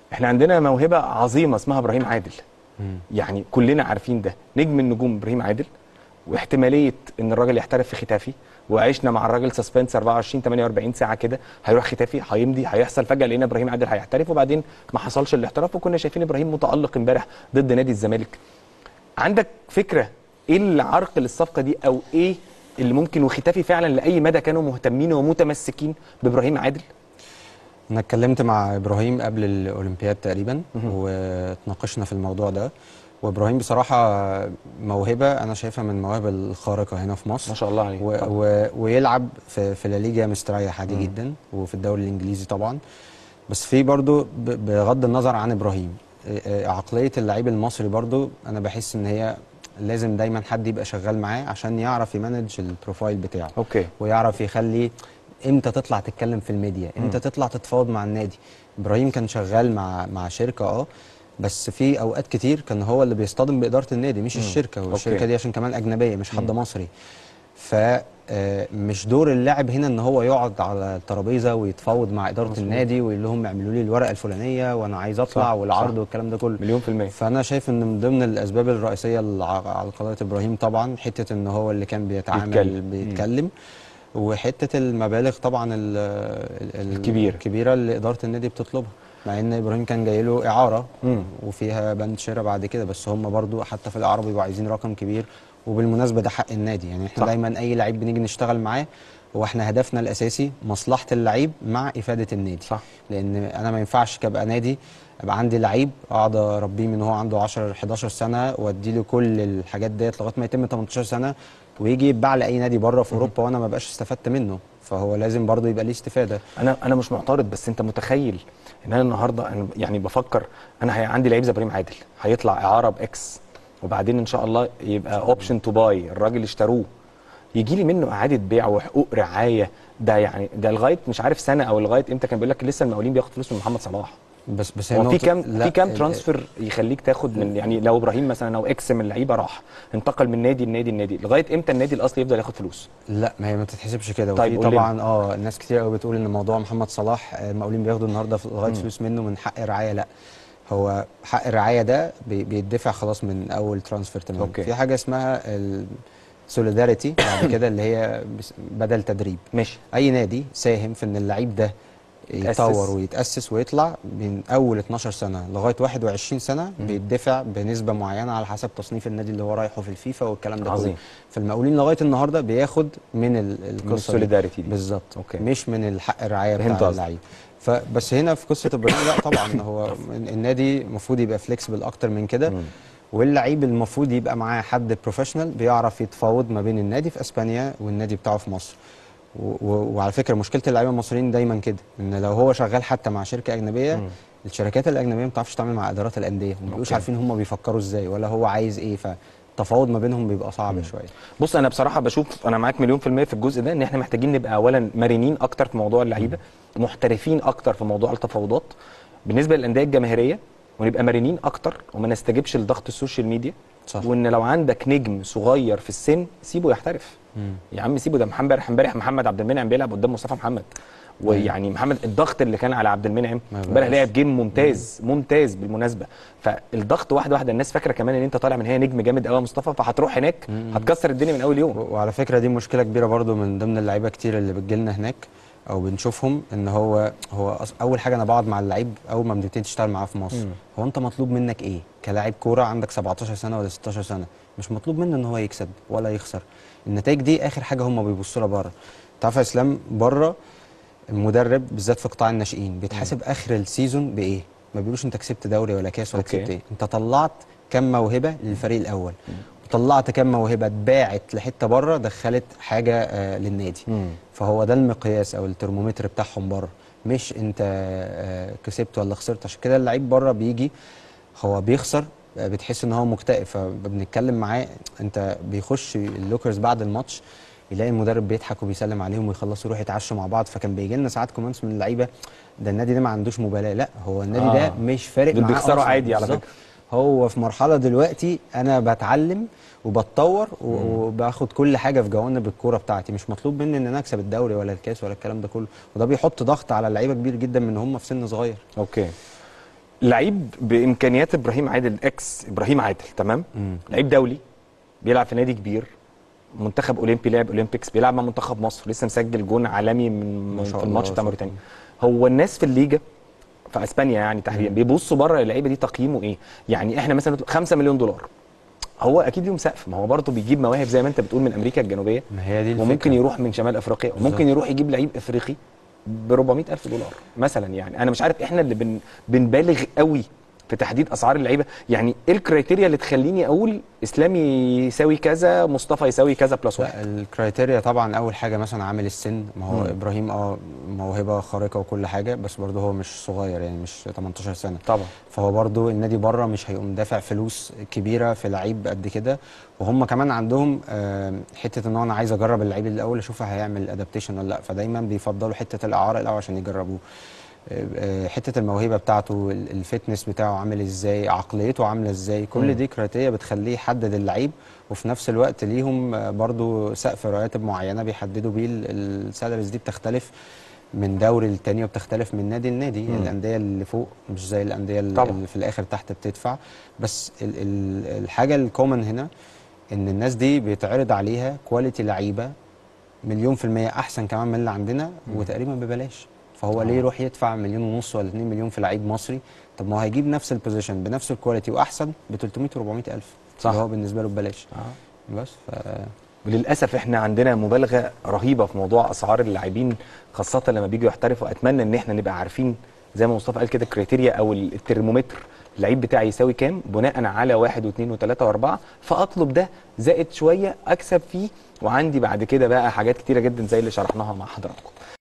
احنا عندنا موهبه عظيمه اسمها ابراهيم عادل يعني كلنا عارفين ده نجم النجوم ابراهيم عادل واحتماليه ان الراجل يحترف في ختافي وعشنا مع الراجل سسبنس 24 48 ساعه كده هيروح ختافي هيمضي هيحصل فجاه لقينا ابراهيم عادل هيحترف وبعدين ما حصلش الاحتراف وكنا شايفين ابراهيم متالق امبارح ضد نادي الزمالك عندك فكره ايه العرق للصفقه دي او ايه اللي ممكن وختافي فعلا لاي مدى كانوا مهتمين ومتمسكين بابراهيم عادل انا اتكلمت مع ابراهيم قبل الاولمبياد تقريبا واتناقشنا في الموضوع ده وابراهيم بصراحه موهبه انا شايفها من المواهب الخارقه هنا في مصر ما شاء الله عليه و و ويلعب في في الليجا مستريح عادي جدا وفي الدوري الانجليزي طبعا بس في برضو ب- بغض النظر عن ابراهيم آه، آه، عقليه اللعيب المصري برضو انا بحس ان هي لازم دايما حد يبقى شغال معاه عشان يعرف يمانج البروفايل بتاعه اوكي ويعرف يخلي امتى تطلع تتكلم في الميديا امتى تطلع تتفاوض مع النادي ابراهيم كان شغال مع مع شركه اه بس في اوقات كتير كان هو اللي بيصطدم باداره النادي مش الشركه والشركه أوكي. دي عشان كمان اجنبيه مش حد مصري ف آه، مش دور اللاعب هنا ان هو يقعد على الترابيزه ويتفاوض مع اداره مظبوط. النادي ويقول لهم اعملوا لي الورقه الفلانيه وانا عايز اطلع صح، والعرض صح. والكلام ده كله مليون في المية فانا شايف ان من ضمن الاسباب الرئيسيه اللي ع- على قضيه ابراهيم طبعا حته ان هو اللي كان بيتعامل بيتكلم. بيتكلم وحته المبالغ طبعا ال ال الكبيرة. الكبيره اللي اداره النادي بتطلبها مع ان ابراهيم كان جاي له اعاره مم. وفيها بند شراء بعد كده بس هم برضو حتى في الاعاره بيبقوا عايزين رقم كبير وبالمناسبه ده حق النادي يعني احنا صح. دايما اي لعيب بنيجي نشتغل معاه هو احنا هدفنا الاساسي مصلحه اللعيب مع افاده النادي صح. لان انا ما ينفعش كابقى نادي ابقى عندي لعيب اقعد اربيه من هو عنده 10 11 سنه وادي له كل الحاجات ديت لغايه ما يتم 18 سنه ويجي يتباع لاي نادي بره في اوروبا وانا ما بقاش استفدت منه فهو لازم برضه يبقى ليه استفاده انا انا مش معترض بس انت متخيل ان انا النهارده أنا يعني بفكر انا هي عندي لعيب زي ابراهيم عادل هيطلع اعاره باكس وبعدين ان شاء الله يبقى اوبشن تو باي الراجل اشتروه يجي لي منه اعاده بيع وحقوق رعايه ده يعني ده لغايه مش عارف سنه او لغايه امتى كان بيقول لك لسه المقاولين بياخد فلوس من محمد صلاح بس بس هي هو في نقطة- كام لا، في كام ال- ترانسفير يخليك تاخد من يعني لو ابراهيم مثلا او اكس من اللعيبه راح انتقل من نادي لنادي لنادي لغايه امتى النادي الاصلي يفضل ياخد فلوس لا ما هي ما تتحسبش كده طيب وفي قول لنا. طبعا اه الناس كتير قوي بتقول ان موضوع محمد صلاح آه، المقاولين بياخدوا النهارده ف- لغايه فلوس منه من حق الرعايه لا هو حق الرعايه ده بي- بيدفع خلاص من اول ترانسفير تمام أوكي. في حاجه اسمها السوليداريتي بعد كده اللي هي بس- بدل تدريب ماشي اي نادي ساهم في ان اللعيب ده يتأسس. يتطور ويتاسس ويطلع من اول 12 سنه لغايه 21 سنه بيدفع بنسبه معينه على حسب تصنيف النادي اللي هو رايحه في الفيفا والكلام ده عظيم. كله فالمقاولين لغايه النهارده بياخد من ال- القصه دي. السوليداريتي دي. بالظبط أوكي. مش من الحق الرعايه فهمت بتاع قصدك. اللعيب فبس هنا في قصه ابراهيم لا طبعا هو النادي المفروض يبقى فليكسبل اكتر من كده واللعيب المفروض يبقى معاه حد بروفيشنال بيعرف يتفاوض ما بين النادي في اسبانيا والنادي بتاعه في مصر و- و- وعلى فكره مشكله اللعيبه المصريين دايما كده ان لو هو شغال حتى مع شركه اجنبيه الشركات الاجنبيه ما بتعرفش تتعامل مع ادارات الانديه ما بيبقوش أوكي. عارفين هم بيفكروا ازاي ولا هو عايز ايه فالتفاوض ما بينهم بيبقى صعب شويه بص انا بصراحه بشوف انا معاك مليون في الميه في الجزء ده ان احنا محتاجين نبقى اولا مرنين اكتر في موضوع اللعيبه محترفين اكتر في موضوع التفاوضات بالنسبه للانديه الجماهيريه ونبقى مرنين اكتر وما نستجبش لضغط السوشيال ميديا صح. وان لو عندك نجم صغير في السن سيبه يحترف يا عم سيبه ده محمد امبارح امبارح محمد عبد المنعم بيلعب قدام مصطفى محمد ويعني محمد الضغط اللي كان على عبد المنعم ما امبارح بقاش. لعب جيم ممتاز ممتاز بالمناسبه فالضغط واحده واحده الناس فاكره كمان ان انت طالع من هنا نجم جامد قوي يا مصطفى فهتروح هناك هتكسر الدنيا من اول يوم و- وعلى فكره دي مشكله كبيره برضو من ضمن اللعيبه كتير اللي بتجيلنا هناك او بنشوفهم ان هو هو أص- اول حاجه انا بقعد مع اللعيب اول ما بنبتدي تشتغل معاه في مصر هو انت مطلوب منك ايه كلاعب كوره عندك 17 سنه ولا 16 سنه مش مطلوب منه ان هو يكسب ولا يخسر النتائج دي اخر حاجه هم بيبصوا لها بره تعرف يا اسلام بره المدرب بالذات في قطاع الناشئين بيتحاسب اخر السيزون بايه ما بيقولوش انت كسبت دوري ولا كاس ولا أوكي. كسبت ايه انت طلعت كم موهبه للفريق الاول وطلعت كم موهبه اتباعت لحته بره دخلت حاجه آه للنادي مم. فهو ده المقياس او الترمومتر بتاعهم بره مش انت آه كسبت ولا خسرت عشان كده اللعيب بره بيجي هو بيخسر آه، بتحس ان هو مكتئب فبنتكلم معاه انت بيخش اللوكرز بعد الماتش يلاقي المدرب بيضحك وبيسلم عليهم ويخلصوا يروحوا يتعشوا مع بعض فكان بيجي لنا ساعات كومنتس من اللعيبه ده النادي ده ما عندوش مبالاه لا هو النادي آه. ده مش فارق دول معاه بيخسروا أصلاً. عادي على بالظبط. فكرة. هو في مرحله دلوقتي انا بتعلم وبتطور و- وباخد كل حاجه في جوانب الكوره بتاعتي مش مطلوب مني ان انا اكسب الدوري ولا الكاس ولا الكلام ده كله وده بيحط ضغط على اللعيبه كبير جدا من هم في سن صغير اوكي لعيب بامكانيات ابراهيم عادل اكس ابراهيم عادل تمام مم. لعيب دولي بيلعب في نادي كبير منتخب اولمبي لعب اولمبيكس بيلعب مع منتخب مصر لسه مسجل جون عالمي من ما من- شاء في الماتش الله. بتاع موريتانيا هو الناس في الليجا في اسبانيا يعني تحديدا بيبصوا بره اللعيبه دي تقييمه ايه يعني احنا مثلا 5 مليون دولار هو اكيد ليهم سقف ما هو برضه بيجيب مواهب زي ما انت بتقول من امريكا الجنوبيه ما هي دي الفكره وممكن يروح من شمال افريقيا وممكن بالظبط. يروح يجيب لعيب افريقي ب 400 الف دولار مثلا يعني انا مش عارف احنا اللي بن بنبالغ قوي في تحديد اسعار اللعيبه يعني ايه الكريتيريا اللي تخليني اقول اسلامي يساوي كذا مصطفى يساوي كذا بلس واحد لا الكرايتيريا طبعا اول حاجه مثلا عامل السن ما هو مم. ابراهيم اه موهبه خارقه وكل حاجه بس برضه هو مش صغير يعني مش 18 سنه طبعا فهو برضو النادي بره مش هيقوم دافع فلوس كبيره في لعيب قد كده وهم كمان عندهم آم، حته ان هو انا عايز اجرب اللعيب الاول اشوف هيعمل ادابتيشن ولا لا فدايما بيفضلوا حته الاعاره الاول عشان يجربوه آه، آه، حته الموهبه بتاعته ال- الفتنس بتاعه عامل ازاي عقليته عامله ازاي مم. كل دي كرايتيريا بتخليه يحدد اللعيب وفي نفس الوقت ليهم آه، برضو سقف رواتب معينه بيحددوا بيه السالاريز دي بتختلف من دوري للتاني وبتختلف من نادي لنادي مم. الانديه اللي فوق مش زي الانديه اللي طبعا. اللي في الاخر تحت بتدفع بس ال ال الحاجه الكومن هنا ان الناس دي بيتعرض عليها كواليتي لعيبه مليون في المية احسن كمان من اللي عندنا وتقريبا ببلاش فهو آه. ليه يروح يدفع مليون ونص ولا 2 مليون في لعيب مصري طب ما هو هيجيب نفس البوزيشن بنفس الكواليتي واحسن ب 300 و 400 الف صح. اللي هو بالنسبه له ببلاش آه. بس ف وللاسف احنا عندنا مبالغه رهيبه في موضوع اسعار اللاعبين خاصه لما بيجوا يحترفوا اتمنى ان احنا نبقى عارفين زي ما مصطفى قال كده كريتيريا او الترمومتر اللعيب بتاعي يساوي كام بناء على واحد واثنين وثلاثه واربعه فاطلب ده زائد شويه اكسب فيه وعندي بعد كده بقى حاجات كتيره جدا زي اللي شرحناها مع حضراتكم